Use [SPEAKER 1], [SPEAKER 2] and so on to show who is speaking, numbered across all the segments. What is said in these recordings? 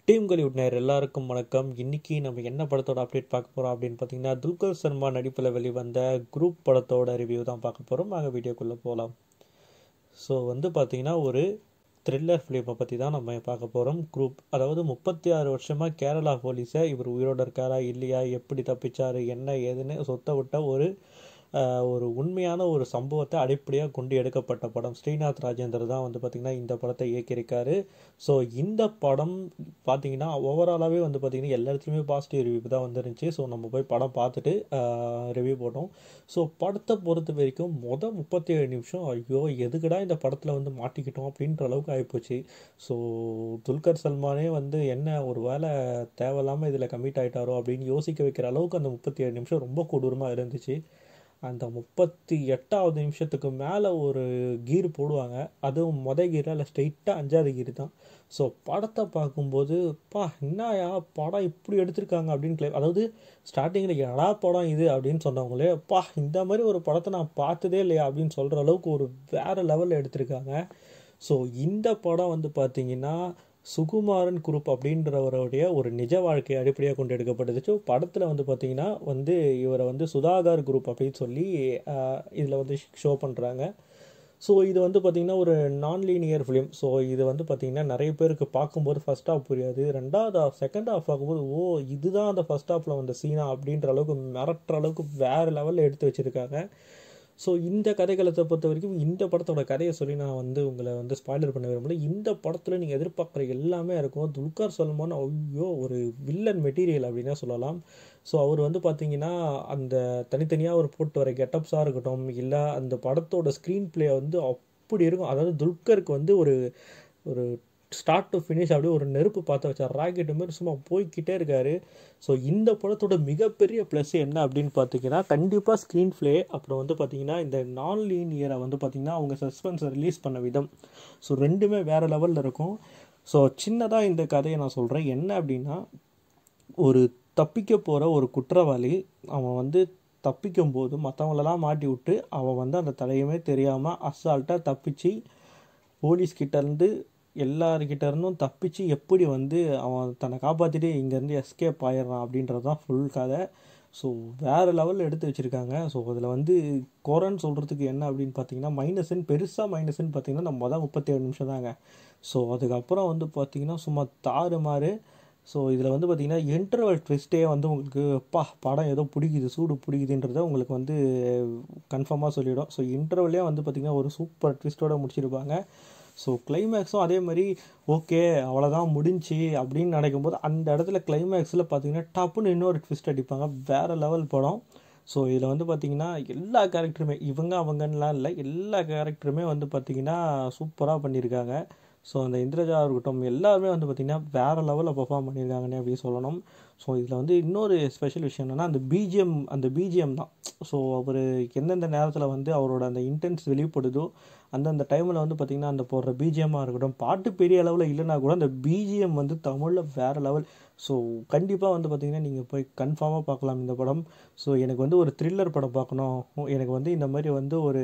[SPEAKER 1] team Kollywood நேர் எல்லாருக்கும் வணக்கம் இன்னைக்கு நம்ம என்ன படத்தோட அப்டேட் பார்க்க போகிறோம் அப்படின்னு பார்த்தீங்கன்னா துல்கர் சல்மா நடிப்பில் வெளிவந்த குரூப் படத்தோட ரிவ்யூ தான் பார்க்க போகிறோம் நாங்கள் வீடியோக்குள்ளே போகலாம் ஸோ வந்து பார்த்தீங்கன்னா ஒரு த்ரில்லர் ஃபிலிமை பற்றி தான் நம்ம பார்க்க போகிறோம் குரூப் அதாவது முப்பத்தி ஆறு வருஷமாக கேரளா போலீஸை இவர் உயிரோட இருக்காரா இல்லையா எப்படி தப்பிச்சாரு என்ன ஏதுன்னு சொத்த விட்ட ஒரு ஆஹ், ஒரு உண்மையான ஒரு சம்பவத்தை அடிப்படையாக கொண்டு எடுக்கப்பட்ட படம் ஸ்ரீநாத் ராஜேந்தர் தான் வந்து பார்த்திங்கன்னா இந்த படத்தை இயக்கியிருக்காரு ஸோ இந்த படம் பார்த்தீங்கன்னா ஓவராலாகவே வந்து பார்த்திங்கன்னா எல்லா இடத்துலையுமே பாசிட்டிவ் ரிவ்யூ தான் வந்துருந்துச்சு ஸோ நம்ம போய் படம் பார்த்துட்டு ரிவ்யூ போட்டோம் ஸோ படத்தை பொறுத்த வரைக்கும் மொதல் முப்பத்தி ஏழு நிமிஷம் ஐயோ எதுக்குடா இந்த படத்தில் வந்து மாட்டிக்கிட்டோம் அப்படின்ற அளவுக்கு ஆகிப்போச்சு ஸோ துல்கர் சல்மானே வந்து என்ன ஒரு வேலை தேவையில்லாமல் இதில் கமிட் ஆகிட்டாரோ அப்படின்னு யோசிக்க வைக்கிற அளவுக்கு அந்த முப்பத்தி ஏழு நிமிஷம் ரொம்ப கொடூரமாக இருந்துச்சு அந்த முப்பத்தி எட்டாவது நிமிஷத்துக்கு மேலே ஒரு கீர் போடுவாங்க அதுவும் மொத கீரா இல்லை ஸ்ட்ரெயிட்டாக அஞ்சாவது கீர் தான் ஸோ படத்தை பார்க்கும்போது பா என்னயா படம் இப்படி எடுத்திருக்காங்க அப்படின்னு கிளை அதாவது ஸ்டார்டிங்கில் எடா படம் இது அப்படின்னு சொன்னவங்களே பா இந்த மாதிரி ஒரு படத்தை நான் பார்த்ததே இல்லையா அப்படின்னு சொல்கிற அளவுக்கு ஒரு வேறு லெவலில் எடுத்திருக்காங்க ஸோ இந்த படம் வந்து பார்த்தீங்கன்னா சுகுமாரன் குரூப் அப்படின்றவருடைய ஒரு நிஜ வாழ்க்கையை அடிப்படையாக கொண்டு எடுக்கப்பட்டது ஸோ படத்தில் வந்து பார்த்தீங்கன்னா வந்து இவரை வந்து சுதாகர் குரூப் அப்படின்னு சொல்லி இதில் வந்து ஷோ பண்ணுறாங்க ஸோ இது வந்து பார்த்திங்கன்னா ஒரு நான் லீனியர் ஃபிலிம் ஸோ இது வந்து பார்த்திங்கன்னா நிறைய பேருக்கு பார்க்கும்போது ஃபஸ்ட் ஹாஃப் புரியாது ரெண்டாவது ஹாஃப் செகண்ட் ஹாஃப் பார்க்கும்போது ஓ இதுதான் அந்த ஃபஸ்ட் ஹாஃபில் வந்த சீனா அப்படின்ற அளவுக்கு மிரட்டுற அளவுக்கு வேறு லெவலில் எடுத்து வச்சுருக்காங்க ஸோ இந்த கதைகளத்தை பொறுத்த வரைக்கும் இந்த படத்தோட கதையை சொல்லி நான் வந்து உங்களை வந்து ஸ்பாய்லர் பண்ண விரும்பல இந்த படத்தில் நீங்கள் எதிர்பார்க்குற எல்லாமே இருக்கும் துல்கர் சல்மான் ஐயோ ஒரு வில்லன் மெட்டீரியல் அப்படின்னே சொல்லலாம் ஸோ அவர் வந்து பார்த்தீங்கன்னா அந்த தனித்தனியாக அவர் போட்டு வர கெட்டப்ஸாக இருக்கட்டும் இல்லை அந்த படத்தோட ஸ்க்ரீன் ப்ளே வந்து அப்படி இருக்கும் அதாவது துல்கருக்கு வந்து ஒரு ஒரு ஸ்டார்ட் டு ஃபினிஷ் அப்படியே ஒரு நெருப்பு பார்த்து வச்சார் ராக்கெட் மாதிரி சும்மா போய்க்கிட்டே இருக்காரு ஸோ இந்த படத்தோட மிகப்பெரிய ப்ளஸ் என்ன அப்படின்னு பார்த்தீங்கன்னா கண்டிப்பாக ஸ்க்ரீன் ப்ளே அப்புறம் வந்து பார்த்தீங்கன்னா இந்த நான் லீனியரை வந்து பார்த்தீங்கன்னா அவங்க சஸ்பென்ஸை ரிலீஸ் பண்ண விதம் ஸோ ரெண்டுமே வேறு லெவலில் இருக்கும் ஸோ சின்னதாக இந்த கதையை நான் சொல்கிறேன் என்ன அப்படின்னா ஒரு தப்பிக்க போகிற ஒரு குற்றவாளி அவன் வந்து தப்பிக்கும் போது மற்றவங்களெல்லாம் மாட்டி விட்டு அவன் வந்து அந்த தலையுமே தெரியாமல் அசால்ட்டாக தப்பிச்சு போலீஸ்கிட்டேருந்து எல்லாருக்கிட்ட இருந்தும் தப்பிச்சு எப்படி வந்து அவன் தன்னை காப்பாற்றிட்டு இங்கேருந்து எஸ்கேப் ஆயிடுறான் அப்படின்றது தான் ஃபுல் கதை ஸோ வேறு லெவலில் எடுத்து வச்சுருக்காங்க ஸோ அதில் வந்து குறைன்னு சொல்கிறதுக்கு என்ன அப்படின்னு பார்த்தீங்கன்னா மைனஸ்ன்னு பெருசாக மைனஸ்ன்னு பார்த்தீங்கன்னா நம்ம மொதல் முப்பத்தேழு நிமிஷம் தாங்க ஸோ அதுக்கப்புறம் வந்து பார்த்தீங்கன்னா சும்மா தாறு மாறு ஸோ இதில் வந்து பார்த்தீங்கன்னா இன்டர்வல் ட்விஸ்ட்டே வந்து உங்களுக்கு பா படம் ஏதோ பிடிக்குது சூடு பிடிக்குதுன்றத உங்களுக்கு வந்து கன்ஃபார்மாக சொல்லிடும் ஸோ இன்டர்வல்லே வந்து பார்த்திங்கன்னா ஒரு சூப்பர் ட்விஸ்ட்டோட முடிச்சிருப்பாங்க ஸோ கிளைமேக்ஸும் அதே மாதிரி ஓகே அவ்வளோதான் முடிஞ்சு அப்படின்னு நடக்கும்போது அந்த இடத்துல கிளைமேக்ஸில் பார்த்தீங்கன்னா டப்புன்னு இன்னொரு ட்விஸ்ட் அடிப்பாங்க வேறு லெவல் படம் ஸோ இதில் வந்து பார்த்தீங்கன்னா எல்லா கேரக்டருமே இவங்க அவங்கன்னெலாம் இல்லை எல்லா கேரக்டருமே வந்து பார்த்தீங்கன்னா சூப்பராக பண்ணியிருக்காங்க ஸோ அந்த இந்திரஜா இருக்கட்டும் எல்லாருமே வந்து பார்த்திங்கன்னா வேறு லெவலில் பெர்ஃபார்ம் பண்ணியிருக்காங்கன்னே அப்படி சொல்லணும் ஸோ இதில் வந்து இன்னொரு ஸ்பெஷல் விஷயம் என்னென்னா அந்த பிஜிஎம் அந்த பிஜிஎம் தான் ஸோ அவர் எந்தெந்த நேரத்தில் வந்து அவரோட அந்த இன்டென்ஸ் வெளிப்படுதோ அந்தந்த டைமில் வந்து பார்த்திங்கன்னா அந்த போடுற பிஜிஎம்மாக இருக்கட்டும் பாட்டு பெரிய அளவில் இல்லைனா கூட அந்த பிஜிஎம் வந்து தமிழில் வேறு லெவல் ஸோ கண்டிப்பாக வந்து பார்த்திங்கன்னா நீங்கள் போய் கன்ஃபார்மாக பார்க்கலாம் இந்த படம் ஸோ எனக்கு வந்து ஒரு த்ரில்லர் படம் பார்க்கணும் எனக்கு வந்து இந்த மாதிரி வந்து ஒரு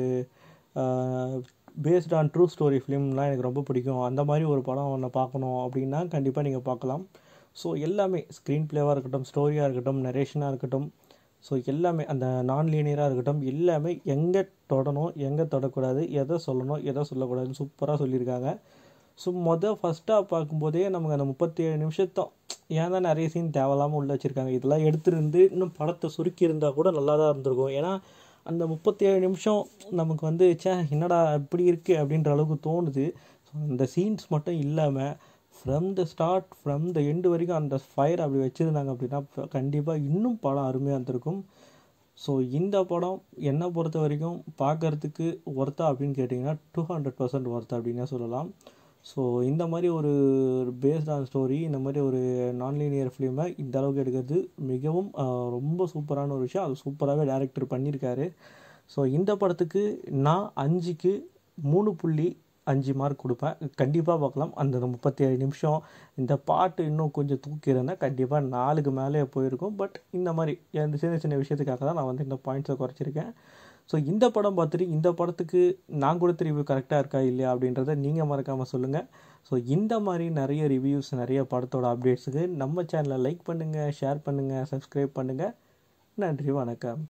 [SPEAKER 1] பேஸ்ட் ஆன் ட்ரூ ஸ்டோரி ஃபிலிம்லாம் எனக்கு ரொம்ப பிடிக்கும் அந்த மாதிரி ஒரு படம் ஒன்று பார்க்கணும் அப்படின்னா கண்டிப்பாக நீங்கள் பார்க்கலாம் ஸோ எல்லாமே ஸ்க்ரீன் ப்ளேவாக இருக்கட்டும் ஸ்டோரியாக இருக்கட்டும் நரேஷனாக இருக்கட்டும் ஸோ எல்லாமே அந்த நான் லீனியராக இருக்கட்டும் எல்லாமே எங்கே தொடணும் எங்கே தொடக்கூடாது எதை சொல்லணும் எதை சொல்லக்கூடாதுன்னு சூப்பராக சொல்லியிருக்காங்க ஸோ மொதல் ஃபஸ்ட்டாக பார்க்கும்போதே நமக்கு அந்த முப்பத்தி ஏழு நிமிஷத்தம் ஏன் தான் நிறைய சீன் தேவையில்லாமல் உள்ள வச்சுருக்காங்க இதெல்லாம் எடுத்துருந்து இன்னும் படத்தை சுருக்கி இருந்தால் கூட நல்லா தான் இருந்திருக்கும் ஏன்னா அந்த முப்பத்தி ஏழு நிமிஷம் நமக்கு வந்து சே என்னடா இப்படி இருக்குது அப்படின்ற அளவுக்கு தோணுது ஸோ அந்த சீன்ஸ் மட்டும் இல்லாமல் from the start from the end வரைக்கும் அந்த ஃபயர் அப்படி வச்சுருந்தாங்க அப்படின்னா கண்டிப்பாக இன்னும் படம் அருமையாக இருந்திருக்கும் ஸோ இந்த படம் என்னை பொறுத்த வரைக்கும் பார்க்குறதுக்கு ஒர்த்தா அப்படின்னு கேட்டிங்கன்னா டூ ஹண்ட்ரட் பர்சன்ட் ஒர்த்தா அப்படின்னே சொல்லலாம் ஸோ இந்த மாதிரி ஒரு பேஸ்ட் ஆன் ஸ்டோரி இந்த மாதிரி ஒரு நான் லீனியர் ஃபிலிமை இந்த அளவுக்கு எடுக்கிறது மிகவும் ஆஹ், ரொம்ப சூப்பரான ஒரு விஷயம் அது சூப்பராகவே டேரக்டர் பண்ணியிருக்காரு ஸோ இந்த படத்துக்கு நான் அஞ்சுக்கு மூணு புள்ளி அஞ்சு மார்க் கொடுப்பேன் கண்டிப்பாக பார்க்கலாம் அந்த முப்பத்தி ஏழு நிமிஷம் இந்த பாட்டு இன்னும் கொஞ்சம் தூக்கியிருந்தேன் கண்டிப்பாக நாலுக்கு மேலே போயிருக்கும் பட் இந்த மாதிரி இந்த சின்ன சின்ன விஷயத்துக்காக தான் நான் வந்து இந்த பாயிண்ட்ஸை குறைச்சிருக்கேன் ஸோ இந்த படம் பார்த்துட்டு இந்த படத்துக்கு நான் கொடுத்த ரிவ்யூ கரெக்டாக இருக்கா இல்லையா அப்படின்றத நீங்கள் மறக்காமல் சொல்லுங்கள் ஸோ இந்த மாதிரி நிறைய ரிவ்யூஸ் நிறைய படத்தோட அப்டேட்ஸுக்கு நம்ம சேனலை லைக் பண்ணுங்கள் ஷேர் பண்ணுங்கள் சப்ஸ்கிரைப் பண்ணுங்கள் நன்றி வணக்கம்